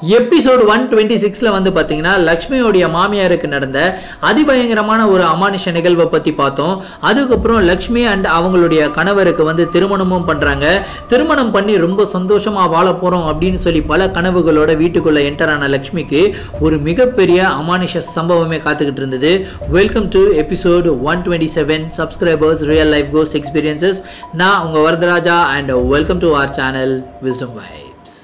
episode one twenty சிக்ஸில் வந்து பார்த்தீங்கன்னா லக்ஷ்மியோடைய மாமியாருக்கு நடந்த அதிபயங்கரமான ஒரு அமானுஷ நிகழ்வை பற்றி பார்த்தோம் அதுக்கப்புறம் லக்ஷ்மி அண்ட் அவங்களுடைய கணவருக்கு வந்து திருமணமும் பண்ணுறாங்க திருமணம் பண்ணி ரொம்ப சந்தோஷமாக வாழ போகிறோம் அப்படின்னு சொல்லி பல கனவுகளோட வீட்டுக்குள்ளே என்டர் ஆன லக்ஷ்மிக்கு ஒரு மிகப்பெரிய அமானுஷ சம்பவமே காத்துக்கிட்டு இருந்தது welcome to episode one twenty seven subscribers real life ghost experiences நான் உங்கள் Varadaraja and welcome to our channel wisdom vibes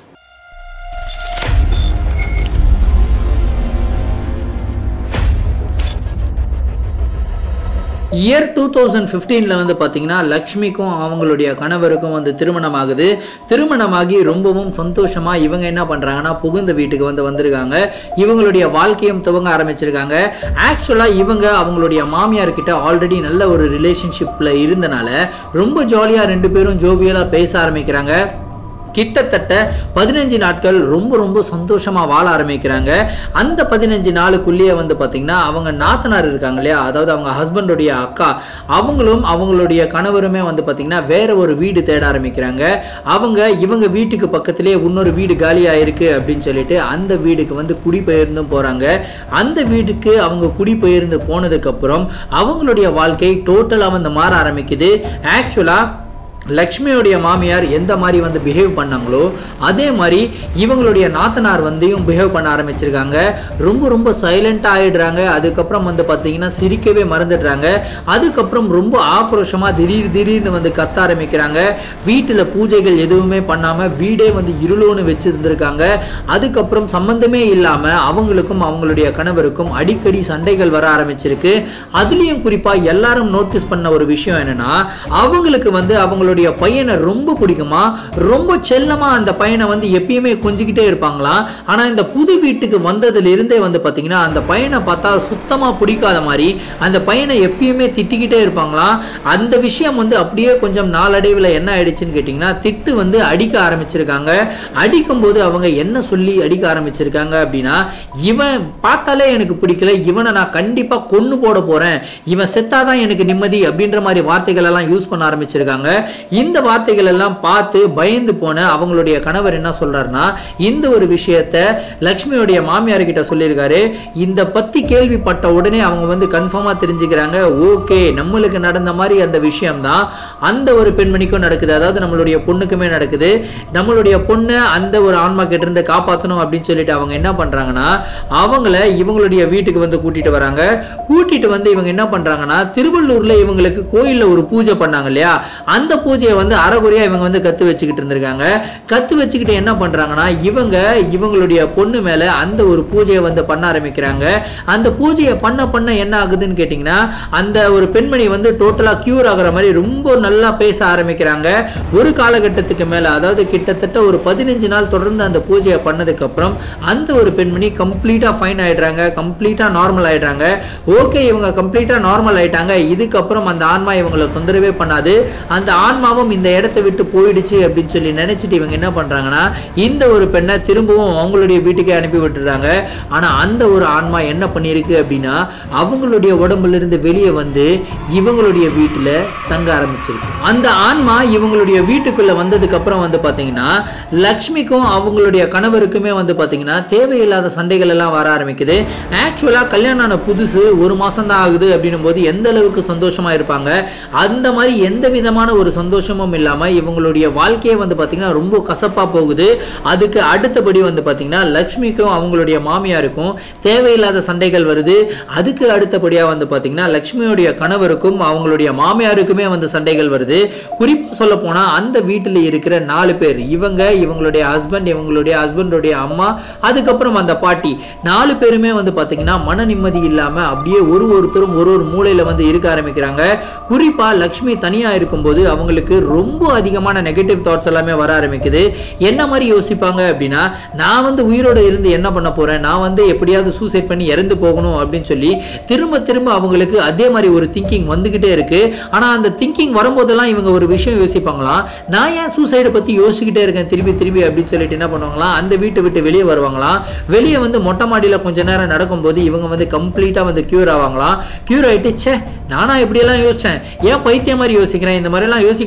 year two thousand ஃபிஃப்டீனில் வந்து பார்த்தீங்கன்னா லக்ஷ்மிக்கும் அவங்களுடைய கணவருக்கும் வந்து திருமணம் ஆகுது திருமணமாகி ரொம்பவும் சந்தோஷமாக இவங்க என்ன பண்ணுறாங்கன்னா புகுந்த வீட்டுக்கு வந்து வந்திருக்காங்க இவங்களுடைய வாழ்க்கையும் துவங்க ஆரம்பிச்சிருக்காங்க ஆக்சுவலாக இவங்க அவங்களுடைய மாமியார் கிட்ட ஆல்ரெடி நல்ல ஒரு ரிலேஷன்ஷிப்பில் இருந்தனால ரொம்ப ஜாலியாக ரெண்டு பேரும் ஜோவியலாக பேச ஆரம்பிக்கிறாங்க கிட்டத்தட்ட பதினஞ்சு நாட்கள் ரொம்ப ரொம்ப சந்தோஷமா வாழ ஆரம்பிக்கிறாங்க அந்த பதினஞ்சு நாளுக்குள்ளேயே வந்து பார்த்தீங்கன்னா அவங்க நாத்தனார் இருக்காங்க இல்லையா அதாவது அவங்க ஹஸ்பண்டுடைய அக்கா அவங்களும் அவங்களுடைய கணவருமே வந்து பார்த்தீங்கன்னா வேற ஒரு வீடு தேட ஆரம்பிக்கிறாங்க அவங்க இவங்க வீட்டுக்கு பக்கத்திலேயே இன்னொரு வீடு காலியாக இருக்கு அப்படின்னு சொல்லிட்டு அந்த வீடுக்கு வந்து குடிபெயர்ந்தும் போறாங்க அந்த வீட்டுக்கு அவங்க குடிபெயர்ந்து போனதுக்கப்புறம் அவங்களுடைய வாழ்க்கை டோட்டலாக வந்து மாற ஆரம்பிக்குது ஆக்சுவலாக லக்ஷ்மியோடைய மாமியார் எந்த மாதிரி வந்து பிஹேவ் பண்ணாங்களோ அதே மாதிரி இவங்களுடைய நாத்தனார் வந்தும் பிஹேவ் பண்ண ஆரம்பிச்சிருக்காங்க ரொம்ப ரொம்ப சைலண்டாக ஆயிடுறாங்க அதுக்கப்புறம் வந்து பார்த்தீங்கன்னா சிரிக்கவே மறந்துடுறாங்க அதுக்கப்புறம் ரொம்ப ஆக்ரோஷமாக திடீர் திடீர்னு வந்து கத்த ஆரம்பிக்கிறாங்க வீட்டில் பூஜைகள் எதுவுமே பண்ணாமல் வீடே வந்து இருளோன்னு வச்சுருந்துருக்காங்க அதுக்கப்புறம் சம்மந்தமே இல்லாமல் அவங்களுக்கும் அவங்களுடைய கணவருக்கும் அடிக்கடி சண்டைகள் வர ஆரம்பிச்சிருக்கு அதுலேயும் குறிப்பாக எல்லாரும் நோட்டீஸ் பண்ண ஒரு விஷயம் என்னன்னா அவங்களுக்கு வந்து அவங்களுடைய பையனை ரொம்ப பிடிக்குமா ரொம்ப செல்லமா அந்த பையனை வந்து எப்பயுமே கொஞ்சிக்கிட்டே இருப்பாங்களாம் ஆனா இந்த புது வீட்டுக்கு வந்ததுல இருந்தே வந்து பாத்தீங்கன்னா அந்த பையனை பார்த்தா சுத்தமா பிடிக்காத மாதிரி அந்த பையனை எப்பயுமே திட்டிக்கிட்டே இருப்பாங்களாம் அந்த விஷயம் வந்து அப்படியே கொஞ்சம் நாளடைவில் என்ன ஆயிடுச்சுன்னு கேட்டிங்கன்னா திட்டு வந்து அடிக்க ஆரம்பிச்சிருக்காங்க அடிக்கும்போது அவங்க என்ன சொல்லி அடிக்க ஆரம்பிச்சிருக்காங்க அப்படின்னா இவன் பார்த்தாலே எனக்கு பிடிக்கல இவனை நான் கண்டிப்பா கொன்னு போட போறேன் இவன் செத்தாதான் எனக்கு நிம்மதி அப்படின்ற மாதிரி வார்த்தைகள் எல்லாம் யூஸ் பண்ண ஆரம்பிச்சிருக்காங்க இந்த வார்த்தைகள் எல்லாம் பார்த்து பயந்து போன அவங்களுடைய கணவர் என்ன சொல்றாருன்னா இந்த ஒரு விஷயத்த லக்ஷ்மியுடைய மாமியார் கிட்ட சொல்லியிருக்காரு இந்த பத்தி கேள்விப்பட்ட உடனே அவங்க வந்து கன்ஃபார்மா தெரிஞ்சுக்கிறாங்க ஓகே நம்மளுக்கு நடந்த மாதிரி அந்த விஷயம் தான் அந்த ஒரு பெண்மணிக்கும் நடக்குது அதாவது நம்மளுடைய பொண்ணுக்குமே நடக்குது நம்மளுடைய பொண்ணை அந்த ஒரு ஆன்மா கிட்ட இருந்து காப்பாற்றணும் அப்படின்னு சொல்லிட்டு அவங்க என்ன பண்றாங்கன்னா அவங்கள இவங்களுடைய வீட்டுக்கு வந்து கூட்டிட்டு வராங்க கூட்டிட்டு வந்து இவங்க என்ன பண்றாங்கன்னா திருவள்ளூர்ல இவங்களுக்கு கோயில்ல ஒரு பூஜை பண்ணாங்க இல்லையா அந்த பூஜையை வந்து அறகுறையா இவங்க வந்து கத்து வச்சுக்கிட்டு இருந்திருக்காங்க கத்து வச்சுக்கிட்டு என்ன பண்றாங்கன்னா இவங்க இவங்களுடைய பொண்ணு மேல அந்த ஒரு பூஜையை வந்து பண்ண ஆரம்பிக்கிறாங்க அந்த பூஜையை பண்ண பண்ண என்ன ஆகுதுன்னு கேட்டிங்கன்னா அந்த ஒரு பெண்மணி வந்து டோட்டலா கியூர் ஆகுற மாதிரி ரொம்ப நல்லா பேச ஆரம்பிக்கிறாங்க ஒரு காலகட்டத்துக்கு மேல அதாவது கிட்டத்தட்ட ஒரு பதினஞ்சு நாள் தொடர்ந்து அந்த பூஜையை பண்ணதுக்கு அப்புறம் அந்த ஒரு பெண்மணி கம்ப்ளீட்டா ஃபைன் ஆயிடுறாங்க கம்ப்ளீட்டா நார்மல் ஆயிடுறாங்க ஓகே இவங்க கம்ப்ளீட்டா நார்மல் ஆயிட்டாங்க இதுக்கப்புறம் அந்த ஆன்மா இவங்களை தொந்தரவே பண்ணாது அந்த ஆன்மாவும் இந்த இடத்தை விட்டு போயிடுச்சு அப்படின்னு சொல்லி நினைச்சிட்டு இவங்க என்ன பண்றாங்கன்னா இந்த ஒரு பெண்ணை திரும்பவும் அவங்களுடைய வீட்டுக்கே அனுப்பி விட்டுறாங்க ஆனா அந்த ஒரு ஆன்மா என்ன பண்ணியிருக்கு அப்படின்னா அவங்களுடைய உடம்புல இருந்து வெளியே வந்து இவங்களுடைய வீட்டுல தங்க ஆரம்பிச்சிருக்கு அந்த ஆன்மா இவங்களுடைய வீட்டுக்குள்ள வந்ததுக்கு அப்புறம் வந்து பாத்தீங்கன்னா லக்ஷ்மிக்கும் அவங்களுடைய கணவருக்குமே வந்து பாத்தீங்கன்னா தேவையில்லாத சண்டைகள் எல்லாம் வர ஆரம்பிக்குது ஆக்சுவலா கல்யாணம் ஆன புதுசு ஒரு மாசம் தான் ஆகுது அப்படின்னும் போது எந்த அளவுக்கு சந்தோஷமா இருப்பாங்க அந்த மாதிரி எந்த விதமான ஒரு சந்தோஷமும் இல்லாம இவங்களுடைய வாழ்க்கையே வந்து பாத்தீங்கன்னா ரொம்ப கசப்பா போகுது அதுக்கு அடுத்தபடி வந்து பாத்தீங்கன்னா லக்ஷ்மிக்கும் அவங்களுடைய மாமியாருக்கும் தேவையில்லாத சண்டைகள் வருது அதுக்கு அடுத்தபடியா வந்து பாத்தீங்கன்னா லக்ஷ்மியுடைய கணவருக்கும் அவங்களுடைய மாமியாருக்குமே வந்து சண்டைகள் வருது குறிப்பா சொல்ல போனா அந்த வீட்டில் இருக்கிற நாலு பேர் இவங்க இவங்களுடைய ஹஸ்பண்ட் இவங்களுடைய ஹஸ்பண்டுடைய அம்மா அதுக்கப்புறம் அந்த பாட்டி நாலு பேருமே வந்து பாத்தீங்கன்னா மன நிம்மதி இல்லாம அப்படியே ஒரு ஒருத்தரும் ஒரு ஒரு மூலையில வந்து இருக்க ஆரம்பிக்கிறாங்க குறிப்பா லக்ஷ்மி தனியா இருக்கும்போது அவங்களுக்கு ரொம்ப அதிகமான நெகட்டிவ் தாட்ஸ் எல்லாமே வர ஆரம்பிக்குது என்ன மாதிரி யோசிப்பாங்க அப்படின்னா நான் வந்து உயிரோட இருந்து என்ன பண்ண போறேன் நான் வந்து எப்படியாவது சூசைட் பண்ணி இறந்து போகணும் அப்படின்னு சொல்லி திரும்ப திரும்ப அவங்களுக்கு அதே மாதிரி ஒரு திங்கிங் வந்துகிட்டே இருக்கு ஆனா அந்த திங்கிங் வரும்போதெல்லாம் இவங்க ஒரு விஷயம் யோசிப்பாங்களாம் நான் ஏன் சூசைடை பத்தி யோசிச்சுக்கிட்டே இருக்கேன் திருப்பி திருப்பி அப்படின்னு சொல்லிட்டு என்ன பண்ணுவாங்களாம் அந்த வீட்டை விட்டு வெளியே வருவாங்களாம் வெளியே வந்து மொட்டை மாடியில கொஞ்ச நேரம் நடக்கும்போது இவங்க வந்து கம்ப்ளீட்டா வந்து கியூர் ஆவாங்களாம் கியூர் ஆயிட்டு ச்சே நானா இப்படியெல்லாம் யோசிச்சேன் ஏன் பைத்தியம் மாதிரி யோசிக்கிறேன் இந்த மாதிரிலாம் யோசிக்க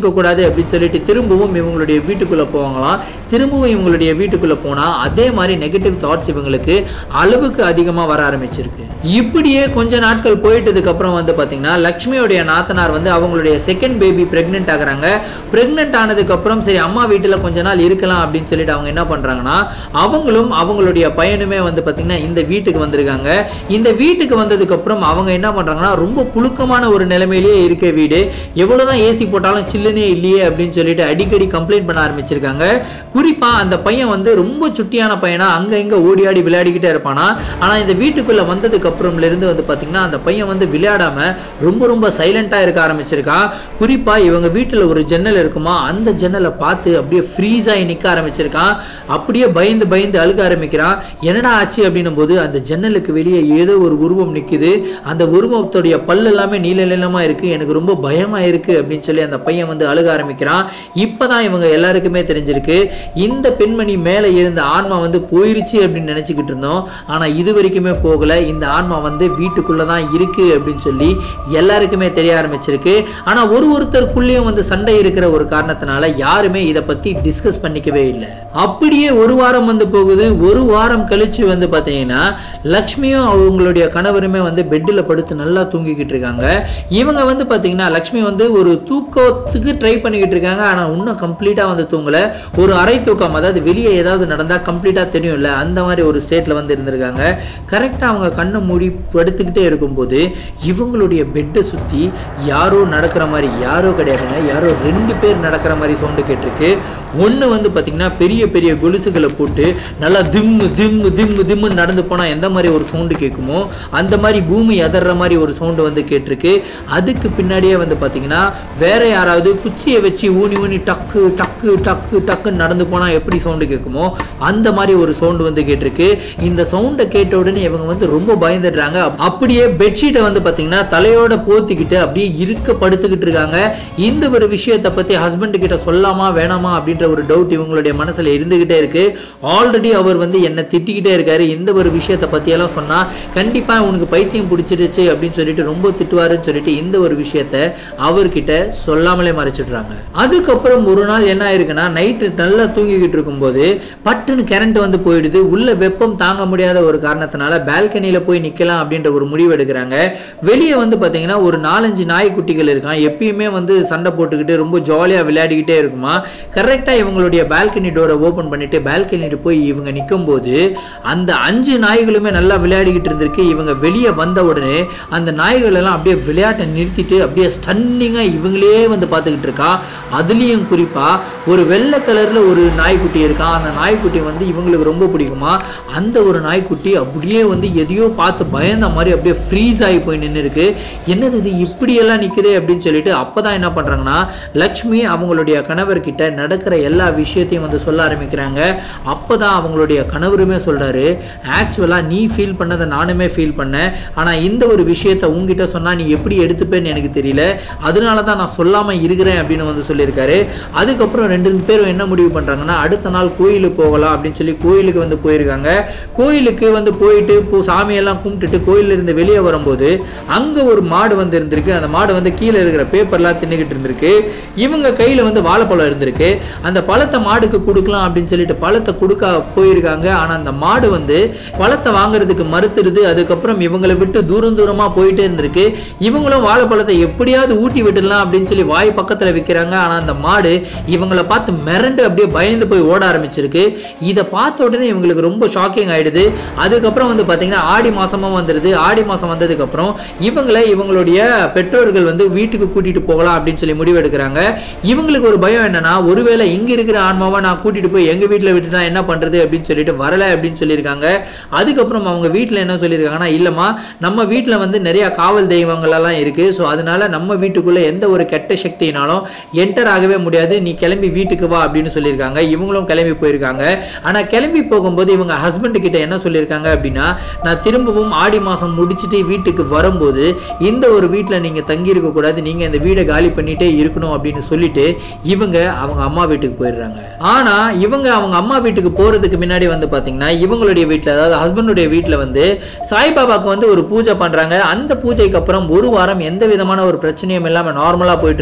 வச்சுக்க கூடாது அப்படின்னு சொல்லிட்டு திரும்பவும் இவங்களுடைய வீட்டுக்குள்ள போவாங்களாம் திரும்பவும் இவங்களுடைய வீட்டுக்குள்ள போனா அதே மாதிரி நெகட்டிவ் தாட்ஸ் இவங்களுக்கு அளவுக்கு அதிகமா வர ஆரம்பிச்சிருக்கு இப்படியே கொஞ்ச நாட்கள் போயிட்டதுக்கு அப்புறம் வந்து பாத்தீங்கன்னா லக்ஷ்மியோடைய நாத்தனார் வந்து அவங்களுடைய செகண்ட் பேபி பிரெக்னென்ட் ஆகுறாங்க பிரெக்னென்ட் ஆனதுக்கு அப்புறம் சரி அம்மா வீட்டுல கொஞ்ச நாள் இருக்கலாம் அப்படின்னு சொல்லிட்டு அவங்க என்ன பண்றாங்கன்னா அவங்களும் அவங்களுடைய பையனுமே வந்து பாத்தீங்கன்னா இந்த வீட்டுக்கு வந்திருக்காங்க இந்த வீட்டுக்கு வந்ததுக்கு அப்புறம் அவங்க என்ன பண்றாங்கன்னா ரொம்ப புழுக்கமான ஒரு நிலைமையிலேயே இருக்க வீடு எவ்வளவுதான் ஏசி போட்டாலும் சில்லுனே இல்லையே அப்படின்னு சொல்லிட்டு அடிக்கடி கம்ப்ளைண்ட் பண்ண ஆரம்பிச்சிருக்காங்க குறிப்பா அந்த பையன் வந்து ரொம்ப சுட்டியான பையனா அங்க இங்க ஓடி ஆடி விளையாடிக்கிட்டே இருப்பானா ஆனா இந்த வீட்டுக்குள்ள வந்ததுக்கு அப்புறம்ல இருந்து வந்து பாத்தீங்கன்னா அந்த பையன் வந்து விளையாடாம ரொம்ப ரொம்ப சைலண்டா இருக்க ஆரம்பிச்சிருக்கான் குறிப்பா இவங்க வீட்டுல ஒரு ஜன்னல் இருக்குமா அந்த ஜன்னலை பார்த்து அப்படியே ஃப்ரீஸ் ஆகி நிக்க ஆரம்பிச்சிருக்கான் அப்படியே பயந்து பயந்து அழுக ஆரம்பிக்கிறான் என்னடா ஆச்சு அப்படின்னும் போது அந்த ஜன்னலுக்கு வெளியே ஏதோ ஒரு உருவம் நிக்குது அந்த உருவத்துடைய பல் எல்லாமே நீல நீளமா இருக்கு எனக்கு ரொம்ப பயமா இருக்கு அப்படின்னு சொல்லி அந்த பையன் வந்து அழுக ஆரம்பிக்கிறான் இப்பதான் இவங்க எல்லாருக்குமே தெரிஞ்சிருக்கு இந்த பெண்மணி மேலே இருந்த ஆன்மா வந்து போயிருச்சு அப்படின்னு நினைச்சுக்கிட்டு இருந்தோம் ஆனா இது வரைக்குமே போகல இந்த ஆன்மா வந்து வீட்டுக்குள்ள தான் இருக்கு அப்படின்னு சொல்லி எல்லாருக்குமே தெரிய ஆரம்பிச்சிருக்கு ஆனா ஒரு ஒருத்தருக்குள்ளேயும் வந்து சண்டை இருக்கிற ஒரு காரணத்தினால யாருமே இதை பத்தி டிஸ்கஸ் பண்ணிக்கவே இல்லை அப்படியே ஒரு வாரம் வந்து போகுது ஒரு வாரம் கழிச்சு வந்து பார்த்தீங்கன்னா லக்ஷ்மியும் அவங்களுடைய கணவருமே வந்து பெட்டில் படுத்து நல்லா தூங்கிக்கிட்டு இருக்காங்க இவங்க வந்து பார்த்தீங்கன்னா லக்ஷ்மி வந்து ஒரு தூக்கத்துக்கு ட்ரை பண்ணிக்கிட்டு இருக்காங்க ஆனால் இன்னும் கம்ப்ளீட்டாக வந்து தூங்கல ஒரு அரை தூக்கம் அதாவது வெளியே ஏதாவது நடந்தால் கம்ப்ளீட்டாக தெரியும்ல அந்த மாதிரி ஒரு ஸ்டேட்டில் வந்து இருந்திருக்காங்க கரெக்டாக அவங்க கண்ணை மூடி படுத்துக்கிட்டே இருக்கும்போது இவங்களுடைய பெட்டை சுற்றி யாரோ நடக்கிற மாதிரி யாரோ கிடையாதுங்க யாரோ ரெண்டு பேர் நடக்கிற மாதிரி சவுண்டு கேட்டிருக்கு ஒன்று வந்து பார்த்தீங்கன்னா பெரிய பெரிய கொலுசுகளை போட்டு நல்லா திம்மு திம்மு திம்மு திம்முன்னு நடந்து போனால் எந்த மாதிரி ஒரு சவுண்டு கேட்குமோ அந்த மாதிரி பூமி அதற மாதிரி ஒரு சவுண்டு வந்து கேட்டிருக்கு அதுக்கு பின்னாடியே வந்து பார்த்தீங்கன்னா வேற யாராவது குச்சியை வச்சு ஊனி ஊனி டக்கு டக்கு டக்கு டக்குன்னு நடந்து போனால் எப்படி சவுண்டு கேட்குமோ அந்த மாதிரி ஒரு சவுண்டு வந்து கேட்டிருக்கு இந்த சவுண்டை கேட்ட உடனே இவங்க வந்து ரொம்ப பயந்துடுறாங்க அப்படியே பெட்ஷீட்டை வந்து பார்த்தீங்கன்னா தலையோட போத்திக்கிட்டு அப்படியே இருக்க படுத்துக்கிட்டு இருக்காங்க இந்த ஒரு விஷயத்தை பற்றி ஹஸ்பண்ட் கிட்ட சொல்லாமா வேணாமா அப்படின்ற ஒரு டவுட் இவங்களுடைய மனசுல இருந்துகிட்டே இருக்கு ஆல்ரெடி அவர் வந்து என்னை திட்டிக்கிட்டே இருக்காரு இந்த ஒரு விஷயத்தை பற்றியெல்லாம் சொன்னா கண்டிப்பா உனக்கு பைத்தியம் பிடிச்சிருச்சு அப்படின்னு சொல்லிட்டு ரொம்ப திட்டுவாருன்னு சொல்லிட்டு இந்த ஒரு விஷயத்த அவர்கிட்ட சொல்லாமலே மறைச்சிடுறாங்க அதுக்கப்புறம் ஒரு நாள் என்ன ஆயிருக்குன்னா நைட்டு நல்லா தூங்கிக்கிட்டு இருக்கும்போது பட்டுன்னு கரண்ட் வந்து போயிடுது உள்ள வெப்பம் தாங்க முடியாத ஒரு காரணத்தினால பால்கனியில போய் நிக்கலாம் அப்படின்ற ஒரு முடிவு எடுக்கிறாங்க வெளியே வந்து பாத்தீங்கன்னா ஒரு நாலஞ்சு நாய்க்குட்டிகள் இருக்கான் எப்பயுமே வந்து சண்டை போட்டுக்கிட்டு ரொம்ப ஜாலியா விளையாடிக்கிட்டே இருக்குமா கரெக்டா இவங்களுடைய பால்கனி டோரை ஓபன் பண்ணிட்டு பால்கனிட்டு போய் இவங்க நிற்கும் போது அந்த அஞ்சு நாய்களுமே நல்லா விளையாடிக்கிட்டு இருந்திருக்கு இவங்க வெளியே வந்த உடனே அந்த நாய்கள் எல்லாம் அப்படியே விளையாட்டை நிறுத்திட்டு அப்படியே ஸ்டன்னிங்கா இவங்களே வந்து பார்த்துக்கிட்டு இருக்கா அதுலேயும் குறிப்பா ஒரு வெள்ளை கலர்ல ஒரு நாய்க்குட்டி இருக்கான் அந்த நாய்க்குட்டி வந்து இவங்களுக்கு ரொம்ப பிடிக்குமா அந்த ஒரு நாய்க்குட்டி அப்படியே வந்து எதையோ பார்த்து பயந்த மாதிரி அப்படியே ஃப்ரீஸ் ஆகி போய் நின்று இருக்கு என்னது இது இப்படியெல்லாம் நிற்குதே அப்படின்னு சொல்லிட்டு அப்பதான் என்ன பண்றாங்கன்னா லக்ஷ்மி அவங்களுடைய கணவர்கிட்ட நடக்கிற எல்லா விஷயத்தையும் வந்து சொல்ல ஆரம்பிக்கிறாங்க அப்பதான் அவங்களுடைய கணவருமே சொல்றாரு ஆக்சுவலா நீ ஃபீல் பண்ணதை நானுமே ஃபீல் பண்ணேன் ஆனா இந்த ஒரு விஷயத்த உங்ககிட்ட சொன்னா நீ எப்படி எடுத்துப்பேன்னு எனக்கு தெரியல அதனால தான் நான் சொல்லாம இருக்கிறேன் அப்படின்னு வந்து சொல்லியிருக்காரு அதுக்கப்புறம் ரெண்டு பேரும் என்ன முடிவு பண்றாங்கன்னா அடுத்த நாள் கோயிலுக்கு போகலாம் அப்படின்னு சொல்லி கோயிலுக்கு வந்து போயிருக்காங்க கோயிலுக்கு வந்து போயிட்டு இப்போ சாமியெல்லாம் கும்பிட்டுட்டு கோயில்ல இருந்து வெளியே வரும்போது அங்க ஒரு மாடு வந்து இருந்திருக்கு அந்த மாடு வந்து கீழே இருக்கிற பேப்பர்லாம் தின்னுக்கிட்டு இருந்திருக்கு இவங்க கையில வந்து வாழைப்பழம் இருந்திருக்கு அந்த பழத்தை மாடுக்கு கொடுக்கலாம் அப்படின்னு சொல்லிட்டு பழத்தை கொடுக்க போயிருக்காங்க ஆனா அந்த மாடு வந்து பழத்தை வாங்குறதுக்கு மறுத்துருது அதுக்கப்புறம் இவங்களை விட்டு தூரம் தூரமா போயிட்டே இருந்திருக்கு இவங்களும் வாழைப்பழத்தை எப்படியாவது ஊட்டி விட்டுடலாம் அப்படின்னு சொல்லி வாய் பக்கத்துல விற்கிறாங்க ஆனா அந்த மாடு இவங்களை பார்த்து மிரண்டு அப்படியே பயந்து போய் ஓட ஆரம்பிச்சிருக்கு இதை பார்த்த உடனே இவங்களுக்கு ரொம்ப ஷாக்கிங் ஆயிடுது அதுக்கப்புறம் வந்து பாத்தீங்கன்னா ஆடி மாசமும் வந்துடுது ஆடி மாசம் வந்ததுக்கு அப்புறம் இவங்களை இவங்களுடைய பெற்றோர்கள் வந்து வீட்டுக்கு கூட்டிட்டு போகலாம் அப்படின்னு சொல்லி முடிவு எடுக்கிறாங்க இவங்களுக்கு ஒரு பயம் என்னன்னா ஒருவேளை இங்க இருக்கிற ஆன்மாவை நான் கூட்டிட்டு போய் எங்க வீட்டுல விட்டுட்டா என்ன பண்றது அப்படின்னு சொல்லிட்டு வரல அப்படின்னு சொல்லியிருக்காங்க அதுக்கப்புறம் அவங்க வீட்டுல என்ன சொல்லியிருக்காங்கன்னா இல்லம்மா நம்ம வீட்டுல வந்து நிறைய காவல் தெய்வங்கள் எல்லாம் இருக்கு ஸோ அதனால நம்ம வீட்டுக்குள்ள எந்த ஒரு கெட்ட சக்தியினாலும் என்டர் ஆகவே முடியாது நீ கிளம்பி வீட்டுக்கு வா அப்படின்னு சொல்லியிருக்காங்க இவங்களும் கிளம்பி போயிருக்காங்க ஆனா கிளம்பி போகும்போது இவங்க ஹஸ்பண்ட் கிட்ட என்ன சொல்லியிருக்காங்க அப்படின்னா நான் திரும்பவும் ஆடி மாசம் முடிச்சுட்டு வீட்டுக்கு வரும்போது இந்த ஒரு வீட்டுல நீங்க தங்கி இருக்க கூடாது நீங்க இந்த வீடை காலி பண்ணிட்டே இருக்கணும் அப்படின்னு சொல்லிட்டு இவங்க அவங்க அம்மா வீட்டுக்கு போயிடுறாங்க ஆனா இவங்க அவங்க அம்மா வீட்டுக்கு போறதுக்கு முன்னாடி வந்து பாத்தீங்கன்னா இவங்களுடைய வீட்டுல அதாவது ஹஸ்பண்டுடைய வீட்டுல வந்து சாய்பாபாக்கு வந்து ஒரு பூஜை பண்றாங்க அந்த பூஜைக்கு அப்புறம் ஒரு வாரம் எந்த விதமான ஒரு பிரச்சனையும் இல்லாம நார்மலா போயிட்டு இருந்திருக்கு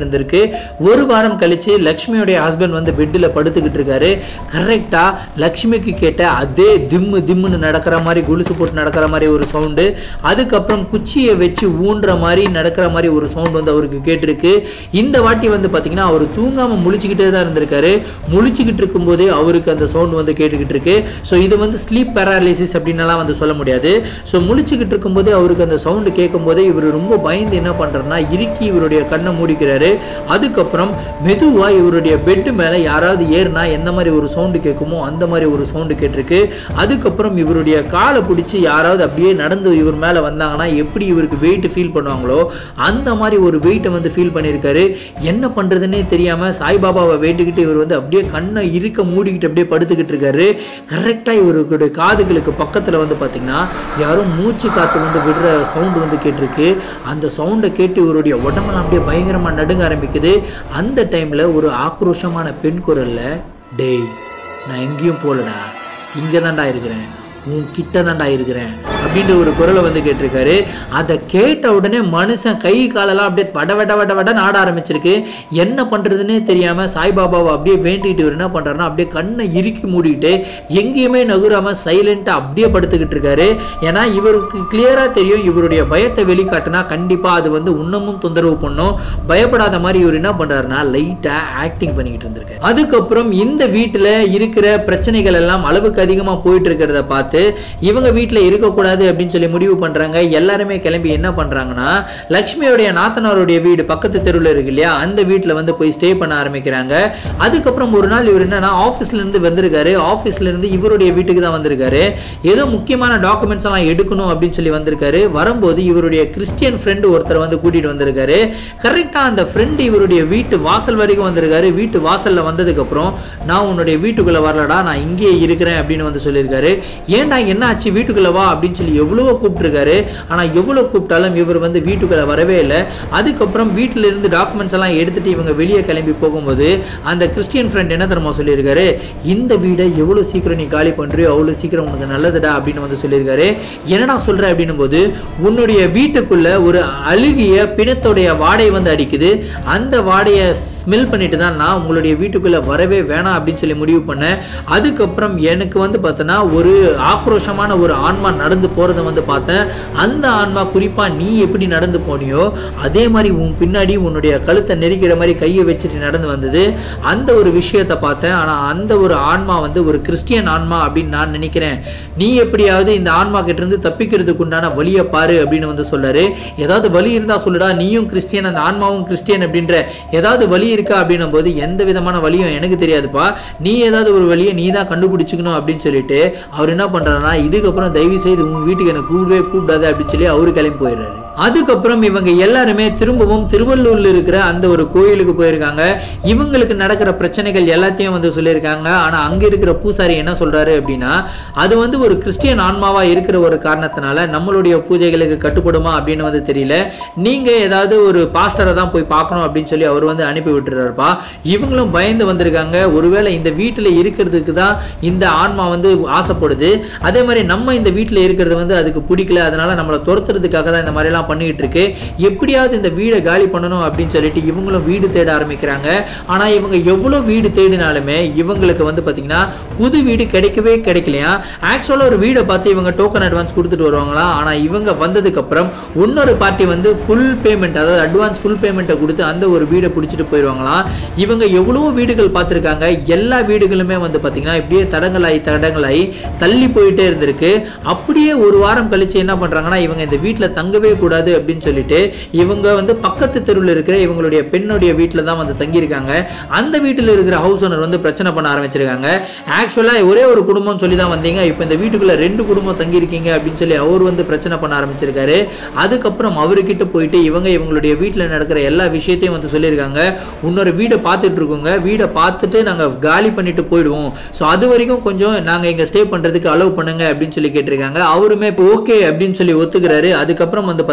ஒரு வாரம் கழிச்சு லக்ஷ்மியோடைய ஹஸ்பண்ட் வந்து பெட்டில் படுத்துக்கிட்டு இருக்காரு கரெக்டா லக்ஷ்மிக்கு கேட்ட அதே திம்மு திம்முன்னு நடக்கிற மாதிரி கொலுசு போட்டு நடக்கிற மாதிரி ஒரு சவுண்டு அதுக்கப்புறம் குச்சியை வச்சு ஊன்ற மாதிரி நடக்கிற மாதிரி ஒரு சவுண்ட் வந்து அவருக்கு கேட்டிருக்கு இந்த வாட்டி வந்து பார்த்தீங்கன்னா அவர் தூங்காம முழிச்சுக்கிட்டே தான் இருந்திருக்காரு முழிச்சுக்கிட்டு இருக்கும்போதே அவருக்கு அந்த சவுண்ட் வந்து கேட்டுக்கிட்டு இருக்கு ஸோ இது வந்து ஸ்லீப் பேராலிசிஸ் அப்படின்னுலாம் வந்து சொல்ல முடியாது ஸோ முழிச்சுக்கிட்டு இருக்கும்போதே அவருக்கு அந்த சவுண்டு கேட்கும் போதே இவர் ரொம்ப பயந்து என்ன பண்றாருன்னா இறுக்கி இவருடைய கண்ணை மூடிக்கிறாரு அதுக்கப்புறம் மெதுவா இவருடைய பெட்டு மேல யாராவது ஏறினா எந்த மாதிரி ஒரு சவுண்டு கேட்குமோ அந்த மாதிரி ஒரு சவுண்டு கேட்டிருக்கு அதுக்கப்புறம் இவருடைய காலை பிடிச்சி யாராவது அப்படியே நடந்து இவர் மேல வந்தாங்கன்னா எப்படி இவருக்கு வெயிட் ஃபீல் பண்ணுவாங்களோ அந்த மாதிரி ஒரு வெயிட்டை வந்து ஃபீல் பண்ணியிருக்காரு என்ன பண்றதுன்னே தெரியாம சாய்பாபாவை வேண்டிக்கிட்டு இவர் வந்து அப்படியே கண்ணை இருக்க மூடிக்கிட்டு அப்படியே படுத்துக்கிட்டு இருக்காரு கரெக்டா இவருடைய காதுகளுக்கு பக்கத்துல வந்து பாத்தீங்கன்னா யாரும் மூச்சு காத்து வந்து விடுற சவுண்டு வந்து கேட்டிருக்கு அந்த சவுண்டை கேட்டு இவருடைய உடம்பெல்லாம் அப்படியே பயங்கரமா நடுங்க ஆரம்பிக்குது அந்த டைம்ல ஒரு ஆக்ரோஷமான பெண் குரல்ல டேய் நான் எங்கேயும் போகலடா இங்கே தான்டா இருக்கிறேன் உன் கிட்ட தான்டா இருக்கிறேன் அப்படின்ற ஒரு குரலை வந்து கேட்டிருக்காரு அதை கேட்ட உடனே மனுஷன் கை காலெல்லாம் அப்படியே வட வட வட வட நாட ஆரம்பிச்சிருக்கு என்ன பண்றதுன்னே தெரியாம சாய்பாபாவை அப்படியே வேண்டிட்டு இவர் என்ன பண்றாருன்னா அப்படியே கண்ணை இறுக்கி மூடிட்டு எங்கேயுமே நகுராம சைலண்டா அப்படியே படுத்துக்கிட்டு இருக்காரு ஏன்னா இவருக்கு கிளியரா தெரியும் இவருடைய பயத்தை வெளிக்காட்டினா கண்டிப்பா அது வந்து இன்னமும் தொந்தரவு பண்ணும் பயப்படாத மாதிரி இவர் என்ன பண்றாருன்னா லைட்டா ஆக்டிங் பண்ணிக்கிட்டு இருந்திருக்காரு அதுக்கப்புறம் இந்த வீட்டுல இருக்கிற பிரச்சனைகள் எல்லாம் அளவுக்கு அதிகமா போயிட்டு இருக்கிறத பார்த்து இவங்க வீட்டுல இருக்கக்கூடாது அப்படின்னு சொல்லி முடிவு பண்றாங்க எல்லாருமே கிளம்பி என்ன பண்றாங்கன்னா லக்ஷ்மியோடைய நாத்தனாருடைய வீடு பக்கத்து தெருவில் இருக்கு இல்லையா அந்த வீட்டுல வந்து போய் ஸ்டே பண்ண ஆரம்பிக்கிறாங்க அதுக்கப்புறம் ஒரு நாள் இவர் என்னன்னா ஆஃபீஸ்ல இருந்து வந்திருக்காரு ஆஃபீஸ்ல இருந்து இவருடைய வீட்டுக்கு தான் வந்திருக்காரு ஏதோ முக்கியமான டாக்குமெண்ட்ஸ் எல்லாம் எடுக்கணும் அப்படின்னு சொல்லி வந்திருக்காரு வரும்போது இவருடைய கிறிஸ்டியன் ஃப்ரெண்டு ஒருத்தர் வந்து கூட்டிட்டு வந்திருக்காரு கரெக்டா அந்த ஃப்ரெண்டு இவருடைய வீட்டு வாசல் வரைக்கும் வந்திருக்காரு வீட்டு வாசல்ல வந்ததுக்கு அப்புறம் நான் உன்னுடைய வீட்டுக்குள்ள வரலடா நான் இங்கேயே இருக்கிறேன் அப்படின்னு வந்து சொல்லியிருக்காரு ஏன்டா என்ன ஆச்சு வீட்டுக்குள்ள வா அப்படின்னு சொல்லி எவ்வளவோ கூப்பிட்டுருக்காரு ஆனா எவ்வளவு கூப்பிட்டாலும் இவர் வந்து வீட்டுக்குள்ள வரவே இல்லை அதுக்கப்புறம் வீட்டுல இருந்து டாக்குமெண்ட்ஸ் எல்லாம் எடுத்துட்டு இவங்க வெளியே கிளம்பி போகும்போது அந்த கிறிஸ்டியன் ஃப்ரெண்ட் என்ன தெரியுமா சொல்லியிருக்காரு இந்த வீடை எவ்வளவு சீக்கிரம் நீ காலி பண்றியோ அவ்வளவு சீக்கிரம் உனக்கு நல்லதுடா அப்படின்னு வந்து சொல்லியிருக்காரு என்னடா சொல்ற அப்படின்னும் போது உன்னுடைய வீட்டுக்குள்ள ஒரு அழுகிய பிணத்தோடைய வாடை வந்து அடிக்குது அந்த வாடையை ஸ்மெல் பண்ணிட்டு தான் நான் உங்களுடைய வீட்டுக்குள்ள வரவே வேணாம் அப்படின்னு சொல்லி முடிவு பண்ணேன் அதுக்கப்புறம் எனக்கு வந்து பார்த்தோன்னா ஒரு ஆக்ரோஷமான ஒரு ஆன்மா நடந்து போறதை வந்து பார்த்தேன் அந்த ஆன்மா குறிப்பா நீ எப்படி நடந்து போனியோ அதே மாதிரி உன் பின்னாடி உன்னுடைய கழுத்தை நெரிக்கிற மாதிரி கையை வச்சுட்டு நடந்து வந்தது அந்த ஒரு விஷயத்தை பார்த்தேன் ஆனா அந்த ஒரு ஆன்மா வந்து ஒரு கிறிஸ்டியன் ஆன்மா அப்படின்னு நான் நினைக்கிறேன் நீ எப்படியாவது இந்த ஆன்மா கிட்ட இருந்து தப்பிக்கிறதுக்கு உண்டான வழியை பாரு அப்படின்னு வந்து சொல்றாரு ஏதாவது வழி இருந்தா சொல்லுடா நீயும் கிறிஸ்டியன் அந்த ஆன்மாவும் கிறிஸ்டியன் அப்படின்ற ஏதாவது வழி இருக்கா அப்படின்னும் போது எந்த விதமான வழியும் எனக்கு தெரியாதுப்பா நீ ஏதாவது ஒரு வழியை நீ தான் கண்டுபிடிச்சிக்கணும் அப்படின்னு சொல்லிட்டு அவர் என்ன பண்றாருன்னா இதுக்கப்புறம் தயவு செய்து உங்க வீட்டுக்கு எனக்கு கூடவே கூப்பிடாது அப்படின்னு சொல்லி அவரு கிளம்பி போயிடுறாரு அதுக்கப்புறம் இவங்க எல்லாருமே திரும்பவும் திருவள்ளூர்ல இருக்கிற அந்த ஒரு கோயிலுக்கு போயிருக்காங்க இவங்களுக்கு நடக்கிற பிரச்சனைகள் எல்லாத்தையும் வந்து சொல்லியிருக்காங்க ஆனா அங்க இருக்கிற பூசாரி என்ன சொல்றாரு அப்படின்னா அது வந்து ஒரு கிறிஸ்டியன் ஆன்மாவா இருக்கிற ஒரு காரணத்தினால நம்மளுடைய பூஜைகளுக்கு கட்டுப்படுமா அப்படின்னு வந்து தெரியல நீங்க ஏதாவது ஒரு பாஸ்டரை தான் போய் பார்க்கணும் அப்படின்னு சொல்லி அவர் வந்து அனுப்பி விட்டுறாருப்பா இவங்களும் பயந்து வந்திருக்காங்க ஒருவேளை இந்த வீட்டுல இருக்கிறதுக்கு தான் இந்த ஆன்மா வந்து ஆசைப்படுது அதே மாதிரி நம்ம இந்த வீட்டுல இருக்கிறது வந்து அதுக்கு பிடிக்கல அதனால நம்மளை துரத்துறதுக்காக தான் இந்த மாதிரி எல்லாம் பண்ணிட்டு இருக்கு எப்படியாவது இந்த வீடை காலி பண்ணணும் அப்படின்னு சொல்லிட்டு இவங்களும் வீடு தேட ஆரம்பிக்கிறாங்க ஆனா இவங்க எவ்வளவு வீடு தேடினாலுமே இவங்களுக்கு வந்து பாத்தீங்கன்னா புது வீடு கிடைக்கவே கிடைக்கலையா ஆக்சுவலா ஒரு வீடை பார்த்து இவங்க டோக்கன் அட்வான்ஸ் கொடுத்துட்டு வருவாங்களா ஆனா இவங்க வந்ததுக்கு அப்புறம் இன்னொரு பார்ட்டி வந்து ஃபுல் பேமெண்ட் அதாவது அட்வான்ஸ் ஃபுல் பேமெண்ட்டை கொடுத்து அந்த ஒரு வீடை பிடிச்சிட்டு போயிடுவாங்களாம் இவங்க எவ்வளவோ வீடுகள் பார்த்துருக்காங்க எல்லா வீடுகளுமே வந்து பாத்தீங்கன்னா இப்படியே தடங்களாகி தடங்களாகி தள்ளி போயிட்டே இருந்திருக்கு அப்படியே ஒரு வாரம் கழிச்சு என்ன பண்றாங்கன்னா இவங்க இந்த வீட்டில் தங்கவே கூடாது அப்படின்னு சொல்லிட்டு இவங்க வந்து பக்கத்து தெருவில் இருக்கிற இவங்களுடைய பெண்ணுடைய வீட்டில் தான் வந்து தங்கியிருக்காங்க அந்த வீட்டில் இருக்கிற ஹவுஸ் ஓனர் வந்து பிரச்சனை பண்ண ஆரம்பிச்சிருக்காங்க ஆக்சுவலாக ஒரே ஒரு குடும்பம் சொல்லி தான் வந்தீங்க இப்போ இந்த வீட்டுக்குள்ள ரெண்டு குடும்பம் தங்கியிருக்கீங்க அப்படின்னு சொல்லி அவர் வந்து பிரச்சனை பண்ண ஆரம்பிச்சிருக்காரு அதுக்கப்புறம் அவர்கிட்ட போயிட்டு இவங்க இவங்களுடைய வீட்டில் நடக்கிற எல்லா விஷயத்தையும் வந்து சொல்லியிருக்காங்க இன்னொரு வீடை பார்த்துட்டு இருக்கோங்க வீடை பார்த்துட்டு நாங்கள் காலி பண்ணிட்டு போயிடுவோம் ஸோ அது வரைக்கும் கொஞ்சம் நாங்கள் இங்கே ஸ்டே பண்ணுறதுக்கு அலோவ் பண்ணுங்க அப்படின்னு சொல்லி கேட்டிருக்காங்க அவருமே இப்போ ஓகே அப்படின்னு சொல்லி ஒத்துக்கிறாரு அதுக்கப்புறம் வந்து பார்த்தீங்கன்னா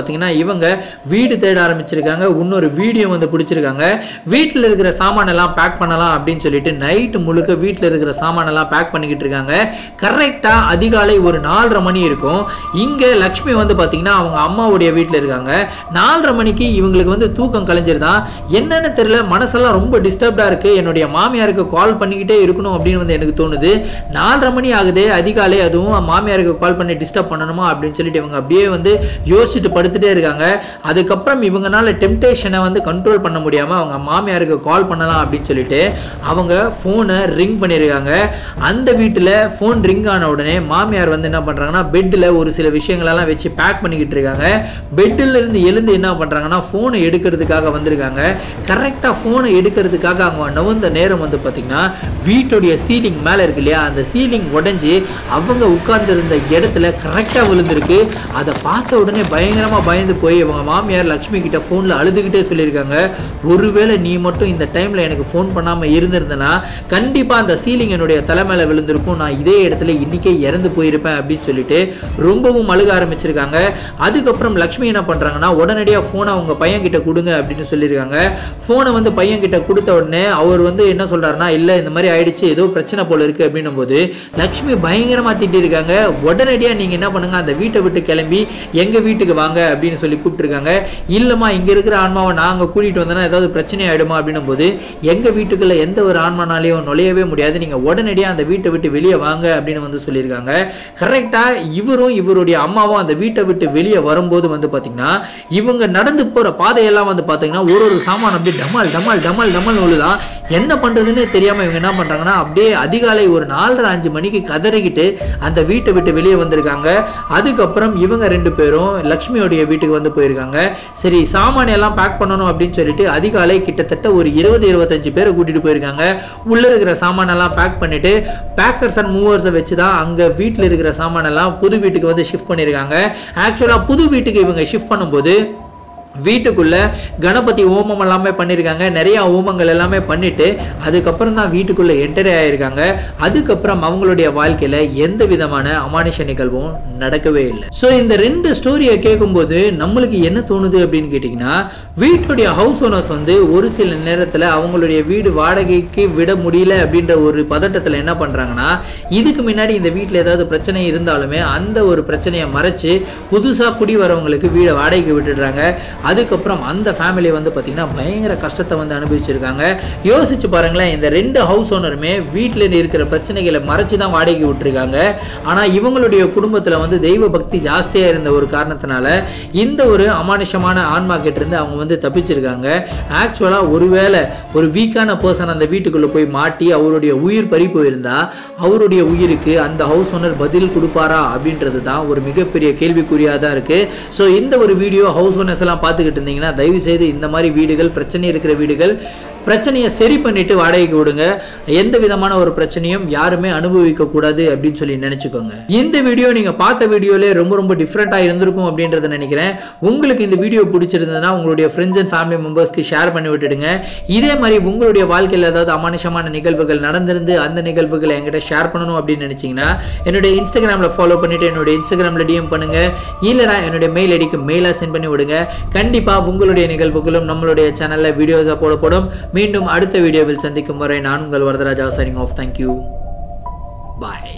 பார்த்தீங்கன்னா இவங்க வீடு தேட ஆரம்பிச்சிருக்காங்க இன்னொரு வீடியோ வந்து பிடிச்சிருக்காங்க வீட்டில் இருக்கிற சாமானெல்லாம் பேக் பண்ணலாம் அப்படின்னு சொல்லிட்டு நைட்டு முழுக்க வீட்டில் இருக்கிற சாமானெல்லாம் பேக் பண்ணிக்கிட்டு இருக்காங்க கரெக்டாக அதிகாலை ஒரு நாலரை மணி இருக்கும் இங்கே லக்ஷ்மி வந்து பார்த்தீங்கன்னா அவங்க அம்மாவுடைய வீட்டில் இருக்காங்க நாலரை மணிக்கு இவங்களுக்கு வந்து தூக்கம் கலைஞ்சிருதான் என்னன்னு தெரியல மனசெல்லாம் ரொம்ப டிஸ்டர்ப்டாக இருக்குது என்னுடைய மாமியாருக்கு கால் பண்ணிக்கிட்டே இருக்கணும் அப்படின்னு வந்து எனக்கு தோணுது நாலரை மணி ஆகுது அதிகாலை அதுவும் மாமியாருக்கு கால் பண்ணி டிஸ்டர்ப் பண்ணணுமா அப்படின்னு சொல்லிட்டு இவங்க அப்படியே வந்து யோசிச்சுட்டு படுத்துட்டே இருக்காங்க அதுக்கப்புறம் இவங்கனால டெம்டேஷனை வந்து கண்ட்ரோல் பண்ண முடியாமல் அவங்க மாமியாருக்கு கால் பண்ணலாம் அப்படின்னு சொல்லிட்டு அவங்க ஃபோனை ரிங் பண்ணியிருக்காங்க அந்த வீட்டில் ஃபோன் ரிங் ஆன உடனே மாமியார் வந்து என்ன பண்ணுறாங்கன்னா பெட்டில் ஒரு சில விஷயங்களெல்லாம் வச்சு பேக் பண்ணிக்கிட்டு இருக்காங்க பெட்டில் இருந்து எழுந்து என்ன பண்ணுறாங்கன்னா ஃபோனை எடுக்கிறதுக்காக வந்திருக்காங்க கரெக்டாக ஃபோனை எடுக்கிறதுக்காக அவங்க நவுந்த நேரம் வந்து பார்த்திங்கன்னா வீட்டுடைய சீலிங் மேலே இருக்கு இல்லையா அந்த சீலிங் உடஞ்சி அவங்க உட்கார்ந்திருந்த இடத்துல கரெக்டாக விழுந்திருக்கு அதை பார்த்த உடனே பயங்கரமாக பயந்து போய் இவங்க மாமியார் லக்ஷ்மி கிட்ட ஃபோனில் அழுதுகிட்டே சொல்லியிருக்காங்க ஒருவேளை நீ மட்டும் இந்த டைமில் எனக்கு ஃபோன் பண்ணாமல் இருந்திருந்தனா கண்டிப்பாக அந்த சீலிங் என்னுடைய தலை மேலே விழுந்திருக்கும் நான் இதே இடத்துல இன்றைக்கே இறந்து போயிருப்பேன் அப்படின்னு சொல்லிட்டு ரொம்பவும் அழுக ஆரம்பிச்சிருக்காங்க அதுக்கப்புறம் லக்ஷ்மி என்ன பண்ணுறாங்கன்னா உடனடியாக ஃபோனை அவங்க பையன் கிட்ட கொடுங்க அப்படின்னு சொல்லியிருக்காங்க ஃபோனை வந்து பையன் கிட்ட கொடுத்த உடனே அவர் வந்து என்ன சொல்கிறாருன்னா இல்லை இந்த மாதிரி ஆயிடுச்சு ஏதோ பிரச்சனை போல இருக்குது அப்படின்னும் போது லக்ஷ்மி பயங்கரமாக திட்டிருக்காங்க உடனடியாக நீங்கள் என்ன பண்ணுங்க அந்த வீட்டை விட்டு கிளம்பி எங்கள் வீட்டுக்கு வாங்க அப்படின்னு சொல்லி கூப்பிட்டுருக்காங்க இல்லைம்மா இங்கே இருக்கிற ஆன்மாவை நாங்கள் கூட்டிகிட்டு வந்தோன்னா ஏதாவது பிரச்சனை ஆகிடுமா அப்படின்னும் போது எங்கள் வீட்டுக்குள்ள எந்த ஒரு ஆன்மானாலையும் நுழையவே முடியாது நீங்கள் உடனடியாக அந்த வீட்டை விட்டு வெளியே வாங்க அப்படின்னு வந்து சொல்லியிருக்காங்க கரெக்டாக இவரும் இவருடைய அம்மாவும் அந்த வீட்டை விட்டு வெளியே வரும்போது வந்து பார்த்தீங்கன்னா இவங்க நடந்து போகிற பாதையெல்லாம் வந்து பார்த்தீங்கன்னா ஒரு ஒரு சாமான் அப்படியே டமால் டமால் டமால் டமால் விழுதான் என்ன பண்ணுறதுன்னு தெரியாமல் இவங்க என்ன பண்ணுறாங்கன்னா அப்படியே அதிகாலை ஒரு நாலரை அஞ்சு மணிக்கு கதறிக்கிட்டு அந்த வீட்டை விட்டு வெளியே வந்திருக்காங்க அதுக்கப்புறம் இவங்க ரெண்டு பேரும் லக்ஷ்மியோடைய வீட்டுக்கு வந்து போயிருக்காங்க சரி சாமான் எல்லாம் பேக் பண்ணணும் அப்படின்னு சொல்லிட்டு அதிகாலை கிட்டத்தட்ட ஒரு இருபது இருபத்தஞ்சு பேரை கூட்டிட்டு போயிருக்காங்க உள்ள இருக்கிற சாமானெல்லாம் பேக் பண்ணிட்டு பேக்கர்ஸ் அண்ட் மூவர்ஸை வச்சு தான் அங்கே வீட்டில் இருக்கிற சாமானெல்லாம் புது வீட்டுக்கு வந்து ஷிஃப்ட் பண்ணியிருக்காங்க ஆக்சுவலாக புது வீட்டுக்கு இவங்க ஷிஃப்ட் பண்ணும்போது வீட்டுக்குள்ள கணபதி ஹோமம் எல்லாமே பண்ணியிருக்காங்க நிறைய ஹோமங்கள் எல்லாமே பண்ணிட்டு அதுக்கப்புறம் தான் வீட்டுக்குள்ள என்டர் ஆயிருக்காங்க அதுக்கப்புறம் அவங்களுடைய வாழ்க்கையில எந்த விதமான அமானுஷ நிகழ்வும் நடக்கவே இல்லை ஸோ இந்த ரெண்டு ஸ்டோரியை கேட்கும்போது நம்மளுக்கு என்ன தோணுது அப்படின்னு கேட்டிங்கன்னா வீட்டுடைய ஹவுஸ் ஓனர்ஸ் வந்து ஒரு சில நேரத்தில் அவங்களுடைய வீடு வாடகைக்கு விட முடியல அப்படின்ற ஒரு பதட்டத்தில் என்ன பண்ணுறாங்கன்னா இதுக்கு முன்னாடி இந்த வீட்டில் ஏதாவது பிரச்சனை இருந்தாலுமே அந்த ஒரு பிரச்சனையை மறைச்சு புதுசாக குடி வரவங்களுக்கு வீடை வாடகைக்கு விட்டுடுறாங்க அதுக்கப்புறம் அந்த ஃபேமிலி வந்து பார்த்திங்கன்னா பயங்கர கஷ்டத்தை வந்து அனுபவிச்சிருக்காங்க யோசிச்சு பாருங்களேன் இந்த ரெண்டு ஹவுஸ் ஓனருமே வீட்டில் இருக்கிற பிரச்சனைகளை மறைச்சு தான் வாடகைக்கு விட்டுருக்காங்க ஆனால் இவங்களுடைய குடும்பத்தில் வந்து தெய்வ பக்தி ஜாஸ்தியாக இருந்த ஒரு காரணத்தினால இந்த ஒரு அமானுஷமான ஆன்மா கிட்டேருந்து அவங்க வந்து தப்பிச்சிருக்காங்க ஆக்சுவலாக ஒருவேளை ஒரு வீக்கான பர்சன் அந்த வீட்டுக்குள்ளே போய் மாட்டி அவருடைய உயிர் பறி போயிருந்தா அவருடைய உயிருக்கு அந்த ஹவுஸ் ஓனர் பதில் கொடுப்பாரா அப்படின்றது தான் ஒரு மிகப்பெரிய கேள்விக்குறியாக தான் இருக்குது ஸோ இந்த ஒரு வீடியோ ஹவுஸ் ஓனர்ஸ் எல்லாம் பார்த்துக்கிட்டு இருந்தீங்கன்னா தயவு செய்து இந்த மாதிரி வீடுகள் பிரச்சனை இருக்கிற வீடுகள் பிரச்சனையை சரி பண்ணிட்டு வாடகைக்கு விடுங்க எந்த விதமான ஒரு பிரச்சனையும் யாருமே அனுபவிக்க கூடாது அப்படின்னு சொல்லி நினைச்சுக்கோங்க இந்த வீடியோ நீங்க பார்த்த வீடியோல ரொம்ப ரொம்ப டிஃப்ரெண்டா இருந்திருக்கும் அப்படின்றத நினைக்கிறேன் உங்களுக்கு இந்த வீடியோ பிடிச்சிருந்ததுன்னா உங்களுடைய ஃப்ரெண்ட்ஸ் அண்ட் ஃபேமிலி மெம்பர்ஸ்க்கு ஷேர் பண்ணி விட்டுடுங்க இதே மாதிரி உங்களுடைய வாழ்க்கையில் ஏதாவது அமானுஷமான நிகழ்வுகள் நடந்திருந்து அந்த நிகழ்வுகளை என்கிட்ட ஷேர் பண்ணணும் அப்படின்னு நினைச்சீங்கன்னா என்னுடைய இன்ஸ்டாகிராமில் ஃபாலோ பண்ணிட்டு என்னுடைய இன்ஸ்டாகிராமில் டிஎம் பண்ணுங்க இல்லைனா என்னுடைய மெயில் ஐடிக்கு மெயிலாக சென்ட் பண்ணி விடுங்க கண்டிப்பாக உங்களுடைய நிகழ்வுகளும் நம்மளுடைய சேனலில் வீடியோஸாக போடப்படும் மீண்டும் அடுத்த வீடியோவில் சந்திக்கும் வரை நான் உங்கள் வரதராஜா சைனிங் ஆஃப் தேங்க்யூ பாய்